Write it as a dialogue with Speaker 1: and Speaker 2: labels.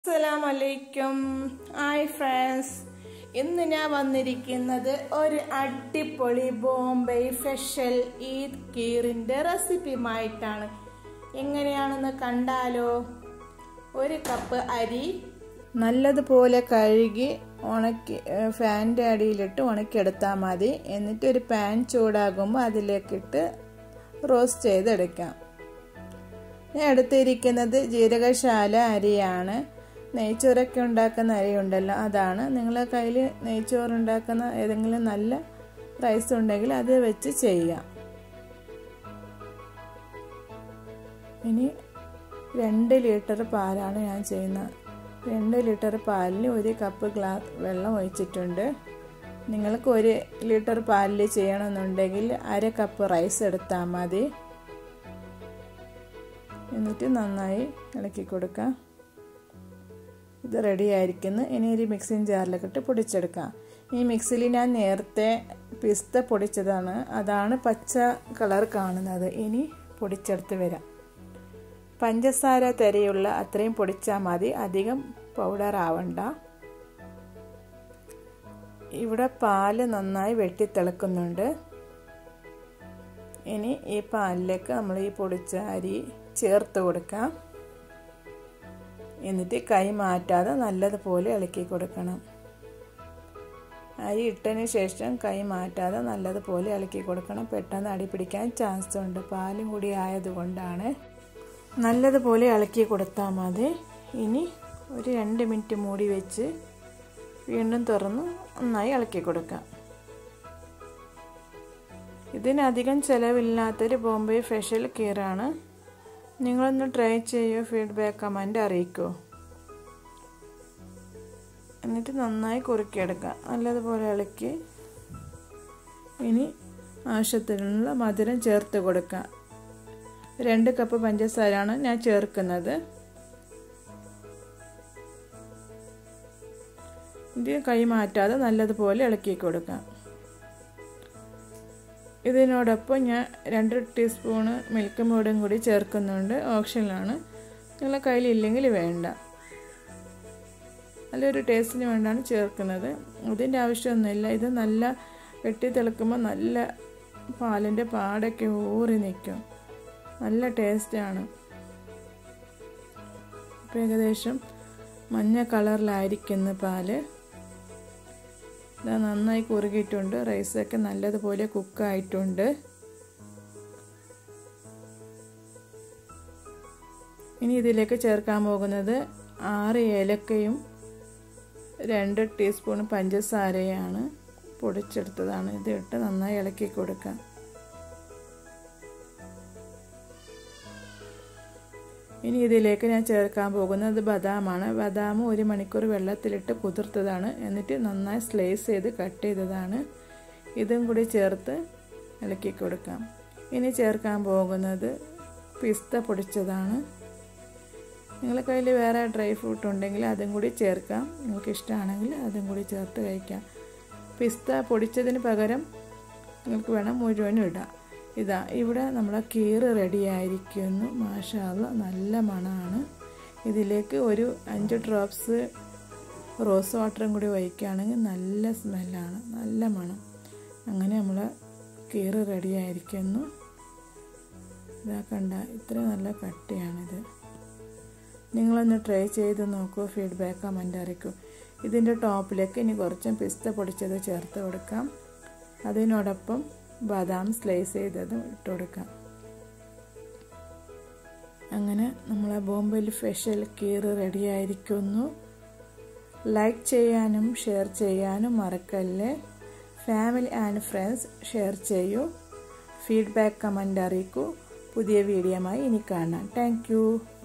Speaker 1: അസ്സലാം വലൈക്കും hi friends ഇന്ന് ഞാൻ വന്നിരിക്കുന്നത് ഒരു അടിപൊളി ബോംബെ സ്പെഷ്യൽ ഈദ് കീറിൻ്റെ റെസിപ്പിയുമായിട്ടാണ് എങ്ങനെയാണെന്ന് കണ്ടാലോ ഒരു കപ്പ് അരി നല്ലതുപോലെ കഴുകി ഉണക്കി ഫാനിൻ്റെ അടിയിലിട്ട് ഉണക്കിയെടുത്താൽ മതി എന്നിട്ട് ഒരു പാൻ ചൂടാകുമ്പോൾ അതിലേക്കിട്ട് റോസ്റ്റ് ചെയ്തെടുക്കാം ഞാൻ എടുത്തിരിക്കുന്നത് ജീരകശാല അരിയാണ് നെയ്ച്ചോറൊക്കെ ഉണ്ടാക്കുന്ന അരി ഉണ്ടല്ലോ അതാണ് നിങ്ങളെ കയ്യിൽ നെയ്ച്ചോറ് ഉണ്ടാക്കുന്ന ഏതെങ്കിലും നല്ല റൈസ് ഉണ്ടെങ്കിൽ അത് വെച്ച് ചെയ്യാം ഇനി രണ്ട് ലിറ്റർ പാലാണ് ഞാൻ ചെയ്യുന്നത് രണ്ട് ലിറ്റർ പാലിന് ഒരു കപ്പ് ഗ്ലാസ് വെള്ളം ഒഴിച്ചിട്ടുണ്ട് നിങ്ങൾക്ക് ഒരു ലിറ്റർ പാലിൽ ചെയ്യണമെന്നുണ്ടെങ്കിൽ അര കപ്പ് റൈസ് എടുത്താൽ മതി എന്നിട്ട് നന്നായി ഇളക്കി കൊടുക്കാം ഇത് റെഡി ആയിരിക്കുന്നു ഇനി ഒരു മിക്സിങ് ജാറിലേക്ക് ഇട്ട് പൊടിച്ചെടുക്കാം ഈ മിക്സിയിൽ ഞാൻ നേരത്തെ പിസ്ത പൊടിച്ചതാണ് അതാണ് പച്ച കളർ കാണുന്നത് ഇനി പൊടിച്ചെടുത്ത് വരാം പഞ്ചസാര തിരയുള്ള അത്രയും പൊടിച്ചാൽ മതി അധികം പൗഡർ ആവണ്ട ഇവിടെ പാല് നന്നായി വെട്ടിത്തിളക്കുന്നുണ്ട് ഇനി ഈ പാലിലേക്ക് നമ്മൾ ഈ പൊടിച്ച അരി ചേർത്ത് കൊടുക്കാം എന്നിട്ട് കൈ മാറ്റാതെ നല്ലതുപോലെ ഇളക്കി കൊടുക്കണം അരി ഇട്ടതിന് ശേഷം കൈ മാറ്റാതെ നല്ലതുപോലെ ഇളക്കി കൊടുക്കണം പെട്ടെന്ന് അടി പിടിക്കാൻ ചാൻസ് ഉണ്ട് പാലും കൂടി ആയതുകൊണ്ടാണ് നല്ലതുപോലെ ഇളക്കി കൊടുത്താൽ മതി ഇനി ഒരു രണ്ട് മിനിറ്റ് മൂടി വെച്ച് വീണ്ടും തുറന്ന് നന്നായി ഇളക്കി കൊടുക്കാം ഇതിനധികം ചിലവില്ലാത്തൊരു ബോംബെ സ്പെഷ്യൽ കീറാണ് നിങ്ങളൊന്ന് ട്രൈ ചെയ്യൂ ഫീഡ്ബാക്ക് കമൻ്റ് അറിയിക്കൂ എന്നിട്ട് നന്നായി കുറുക്കിയെടുക്കുക നല്ലതുപോലെ ഇളക്കി ഇനി ആവശ്യത്തിനുള്ള മധുരം ചേർത്ത് കൊടുക്കുക രണ്ട് കപ്പ് പഞ്ചസാരയാണ് ഞാൻ ചേർക്കുന്നത് ഇത് കൈ മാറ്റാതെ നല്ലതുപോലെ ഇളക്കി കൊടുക്കാം ഇതിനോടൊപ്പം ഞാൻ രണ്ട് ടീസ്പൂണ് മിൽക്ക് മോഡും കൂടി ചേർക്കുന്നുണ്ട് ഓപ്ഷനിലാണ് നിങ്ങളെ കയ്യിലില്ലെങ്കിൽ വേണ്ട നല്ലൊരു ടേസ്റ്റിന് വേണ്ടിയാണ് ചേർക്കുന്നത് ഇതിൻ്റെ ആവശ്യമൊന്നുമില്ല ഇത് നല്ല വെട്ടി തിളക്കുമ്പോൾ നല്ല പാലിൻ്റെ പാടൊക്കെ ഊറി നിൽക്കും നല്ല ടേസ്റ്റാണ് ഇപ്പം ഏകദേശം മഞ്ഞ കളറിലായിരിക്കുന്ന പാല് ഇതാ നന്നായി കുറുകിയിട്ടുണ്ട് റൈസൊക്കെ നല്ലതുപോലെ കുക്കായിട്ടുണ്ട് ഇനി ഇതിലേക്ക് ചേർക്കാൻ പോകുന്നത് ആറ് ഏലക്കയും രണ്ട് ടീസ്പൂൺ പഞ്ചസാരയാണ് പൊടിച്ചെടുത്തതാണ് ഇത് ഇട്ട് നന്നായി ഇളക്കി കൊടുക്കാം ഇനി ഇതിലേക്ക് ഞാൻ ചേർക്കാൻ പോകുന്നത് ബദാമാണ് ബദാം ഒരു മണിക്കൂർ വെള്ളത്തിലിട്ട് കുതിർത്തതാണ് എന്നിട്ട് നന്നായി സ്ലൈസ് ചെയ്ത് കട്ട് ചെയ്തതാണ് ഇതും കൂടി ചേർത്ത് ഇളക്കി കൊടുക്കാം ഇനി ചേർക്കാൻ പോകുന്നത് പിസ്ത പൊടിച്ചതാണ് നിങ്ങളുടെ കയ്യിൽ വേറെ ഡ്രൈ ഫ്രൂട്ട് ഉണ്ടെങ്കിൽ അതും കൂടി ചേർക്കാം നിങ്ങൾക്ക് ഇഷ്ടമാണെങ്കിൽ അതും കൂടി ചേർത്ത് കഴിക്കാം പിസ്ത പൊടിച്ചതിന് പകരം നിങ്ങൾക്ക് വേണം മുഴുവനും ഇടാം ഇതാ ഇവിടെ നമ്മളെ കീറ് റെഡി ആയിരിക്കുന്നു മാഷാല്ല നല്ല മണമാണ് ഇതിലേക്ക് ഒരു അഞ്ച് ഡ്രോപ്സ് റോസ് വാട്ടറും കൂടി ഒഴിക്കുകയാണെങ്കിൽ നല്ല സ്മെല്ലാണ് നല്ല മണം അങ്ങനെ നമ്മൾ കീറ് റെഡി ആയിരിക്കുന്നു ഇതാ കണ്ട ഇത്ര നല്ല കട്ടിയാണിത് നിങ്ങളൊന്ന് ട്രൈ ചെയ്ത് നോക്കൂ ഫീഡ്ബാക്ക് കമൻ്റ് അറിയിക്കും ഇതിൻ്റെ ടോപ്പിലേക്ക് ഇനി കുറച്ചും പിസ്ത പൊടിച്ചത് ചേർത്ത് കൊടുക്കാം അതിനോടൊപ്പം ബദാം സ്ലൈസ് ചെയ്തതും ഇട്ട് കൊടുക്കാം അങ്ങനെ നമ്മളെ ബോംബെയിൽ സ്പെഷ്യൽ കീറ് റെഡി ആയിരിക്കുന്നു ലൈക്ക് ചെയ്യാനും ഷെയർ ചെയ്യാനും മറക്കല്ലേ ഫാമിലി ആൻഡ് ഫ്രണ്ട്സ് ഷെയർ ചെയ്യൂ ഫീഡ്ബാക്ക് കമൻ്റ് അറിയിക്കൂ പുതിയ വീഡിയോയുമായി ഇനി കാണാം താങ്ക്